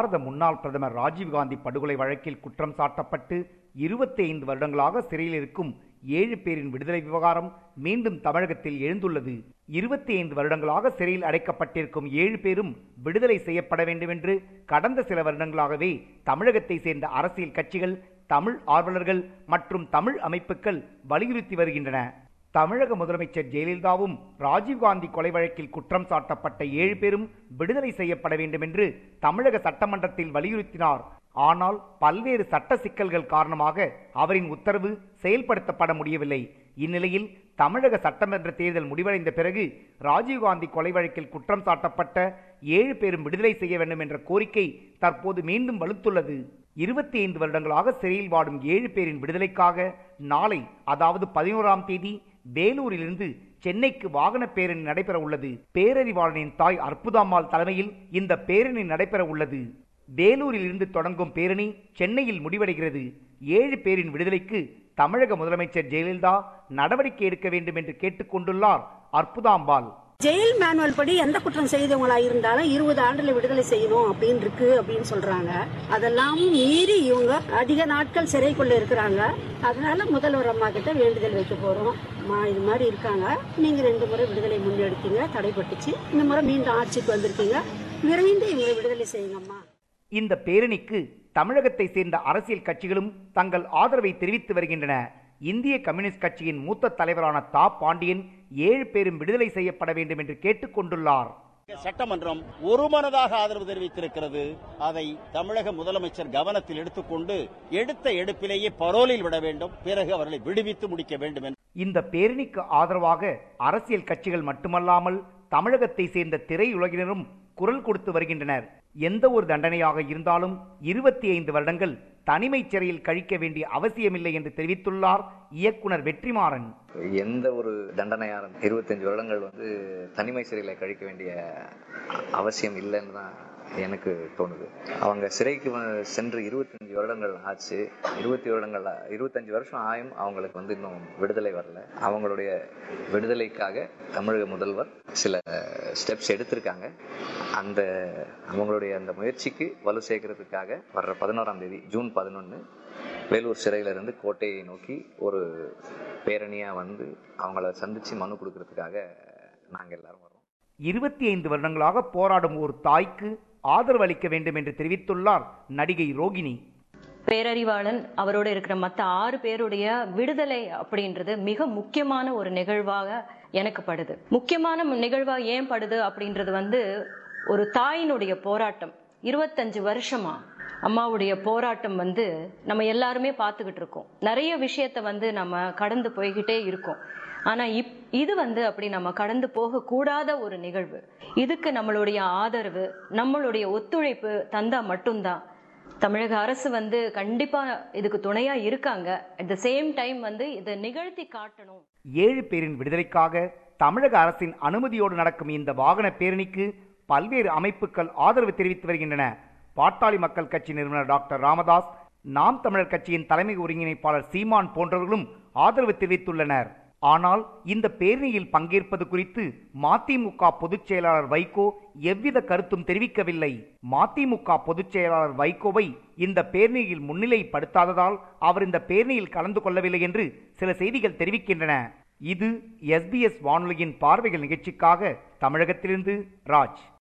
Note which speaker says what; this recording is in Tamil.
Speaker 1: பாரத முன்னாள் பிரதமர் ராஜீவ்காந்தி படுகொலை வழக்கில் குற்றம் சாட்டப்பட்டு இருபத்தி ஐந்து வருடங்களாக சிறையில் இருக்கும் ஏழு பேரின் விடுதலை விவகாரம் மீண்டும் தமிழகத்தில் எழுந்துள்ளது இருபத்தி ஐந்து வருடங்களாக சிறையில் அடைக்கப்பட்டிருக்கும் ஏழு பேரும் விடுதலை செய்யப்பட வேண்டும் என்று கடந்த சில வருடங்களாகவே தமிழகத்தை சேர்ந்த அரசியல் கட்சிகள் தமிழ் ஆர்வலர்கள் மற்றும் தமிழ் அமைப்புகள் வலியுறுத்தி வருகின்றன தமிழக முதலமைச்சர் ஜெயலலிதாவும் ராஜீவ்காந்தி கொலை வழக்கில் குற்றம் சாட்டப்பட்ட ஏழு பேரும் விடுதலை செய்யப்பட வேண்டும் என்று தமிழக சட்டமன்றத்தில் வலியுறுத்தினார் ஆனால் பல்வேறு சட்ட சிக்கல்கள் காரணமாக அவரின் உத்தரவு செயல்படுத்தப்பட முடியவில்லை இந்நிலையில் தமிழக சட்டமன்ற தேர்தல் முடிவடைந்த பிறகு ராஜீவ்காந்தி கொலை வழக்கில் குற்றம் சாட்டப்பட்ட ஏழு பேரும் விடுதலை செய்ய வேண்டும் என்ற கோரிக்கை தற்போது மீண்டும் வலுத்துள்ளது இருபத்தி ஐந்து வருடங்களாக சிறையில் வாடும் ஏழு பேரின் விடுதலைக்காக நாளை அதாவது பதினோராம் தேதி வேலூரிலிருந்து சென்னைக்கு வாகன பேரணி நடைபெற உள்ளது பேரறிவாளனின் தாய் அற்புதாம்மாள் தலைமையில் இந்த பேரணி நடைபெற உள்ளது வேலூரில் இருந்து தொடங்கும் பேரணி சென்னையில் முடிவடைகிறது ஏழு பேரின் விடுதலைக்கு தமிழக முதலமைச்சர் ஜெயலலிதா நடவடிக்கை எடுக்க வேண்டும் என்று கேட்டுக்கொண்டுள்ளார் அற்புதாம்பாள்
Speaker 2: ஜெயில் மேனுவல் படி எந்த குற்றம் செய்தவங்களா இருந்தாலும் இருபது ஆண்டுல விடுதலை செய்யணும் அப்படின்னு இருக்கு அப்படின்னு சொல்றாங்க அதெல்லாமும் மீறி இவங்க அதிக நாட்கள் சிறைக்குள்ள இருக்கிறாங்க அதனால முதல்வர் அம்மா கிட்ட வேண்டுதல் வைக்க போறோம் அம்மா இது மாதிரி இருக்காங்க நீங்க ரெண்டு முறை விடுதலை முன்னெடுத்தீங்க தடைப்பட்டுச்சு இந்த முறை மீண்டும் ஆட்சிக்கு வந்திருக்கீங்க விரைந்து இவங்களை விடுதலை செய்யுங்கம்மா
Speaker 1: இந்த பேரணிக்கு தமிழகத்தை சேர்ந்த அரசியல் கட்சிகளும் தங்கள் ஆதரவை தெரிவித்து வருகின்றன இந்திய கம்யூனிஸ்ட் கட்சியின் மூத்த தலைவரான தா பாண்டியன் ஏழு பேரும் விடுதலை செய்யப்பட வேண்டும் என்று கேட்டுக்கொண்டுள்ளார்
Speaker 3: சட்டமன்றம் ஒருமனதாக ஆதரவு தெரிவித்திருக்கிறது அதை தமிழக முதலமைச்சர் கவனத்தில் எடுத்துக்கொண்டு எடுத்த எடுப்பிலேயே பரோலில் விட வேண்டும் பிறகு அவர்களை விடுவித்து முடிக்க வேண்டும் என்று
Speaker 1: இந்த பேரணிக்கு ஆதரவாக அரசியல் கட்சிகள் மட்டுமல்லாமல் தமிழகத்தை சேர்ந்த திரையுலகினரும் குரல் கொடுத்து வருகின்றனர் எந்த ஒரு தண்டனையாக இருந்தாலும் இருபத்தி ஐந்து வருடங்கள் தனிமை சிறையில் கழிக்க வேண்டிய அவசியமில்லை என்று தெரிவித்துள்ளார் இயக்குனர் வெற்றிமாறன்
Speaker 4: எந்த ஒரு தண்டனையா இருந்தா இருபத்தஞ்சு வருடங்கள் வந்து தனிமை சிறையில் கழிக்க வேண்டிய அவசியம் இல்லைன்னு தான் எனக்கு தோணுது அவங்க சிறைக்கு வ- சென்று இருபத்தஞ்சு வருடங்கள் ஆச்சு இருபத்தி வருடங்கள் ஆ- இருபத்தஞ்சு வருஷம் ஆயும் அவங்களுக்கு வந்து இன்னும் விடுதலை வரல அவங்களுடைய விடுதலைக்காக தமிழக முதல்வர் சில ஸ்டெப்ஸ் எடுத்திருக்காங்க அந்த அவங்களுடைய அந்த முயற்சிக்கு வலு சேர்க்கறதுக்காக வர்ற பதினோராம் தேதி ஜூன் பதினொன்று வேலூர் சிறையிலிருந்து கோட்டையை நோக்கி ஒரு பேரணியா வந்து அவங்கள சந்திச்சு மனு கொடுக்கறதுக்காக நாங்க எல்லாரும் வரோம்
Speaker 1: இருபத்தி ஐந்து வருடங்களாக போராடும் ஒரு தாய்க்கு ஆதரவு அளிக்க வேண்டும் என்று தெரிவித்துள்ளார் நடிகை ரோகிணி
Speaker 5: பேரறிவாளன் அவரோட இருக்கிற மற்ற ஆறு பேருடைய விடுதலை அப்படின்றது மிக முக்கியமான ஒரு நிகழ்வாக எனக்கு படுது முக்கியமான மு- நிகழ்வா ஏன் படுது அப்படின்றது வந்து ஒரு தாயினுடைய போராட்டம் இருபத்தஞ்சு வருஷமா அம்மாவுடைய போராட்டம் வந்து நம்ம எல்லாருமே பார்த்துக்கிட்டு இருக்கோம் நிறைய விஷயத்த வந்து நம்ம கடந்து போய்கிட்டே இருக்கோம் ஆனா இப் இது வந்து அப்படி நம்ம கடந்து போக கூடாத ஒரு நிகழ்வு இதுக்கு நம்மளுடைய ஆதரவு நம்மளுடைய ஒத்துழைப்பு தந்தா மட்டும்தான் தமிழக அரசு வந்து கண்டிப்பா இதுக்கு துணையா இருக்காங்க அட் த சேம் டைம் வந்து இதை நிகழ்த்தி காட்டணும்
Speaker 1: ஏழு பேரின் விடுதலைக்காக தமிழக அரசின் அனுமதியோடு நடக்கும் இந்த வாகன பேரணிக்கு பல்வேறு அமைப்புகள் ஆதரவு தெரிவித்து வருகின்றன பாட்டாளி மக்கள் கட்சி நிறுவனர் டாக்டர் ராமதாஸ் நாம் தமிழர் கட்சியின் தலைமை ஒருங்கிணைப்பாளர் சீமான் போன்றவர்களும் ஆதரவு தெரிவித்துள்ளனர் ஆனால் இந்த பேரணியில் பங்கேற்பது குறித்து மதிமுக பொதுச் செயலாளர் வைகோ எவ்வித கருத்தும் தெரிவிக்கவில்லை மதிமுக பொதுச் செயலாளர் வைகோவை இந்த பேரணியில் முன்னிலைப்படுத்தாததால் அவர் இந்த பேரணியில் கலந்து கொள்ளவில்லை என்று சில செய்திகள் தெரிவிக்கின்றன இது எஸ்பிஎஸ் வானொலியின் பார்வைகள் நிகழ்ச்சிக்காக தமிழகத்திலிருந்து ராஜ்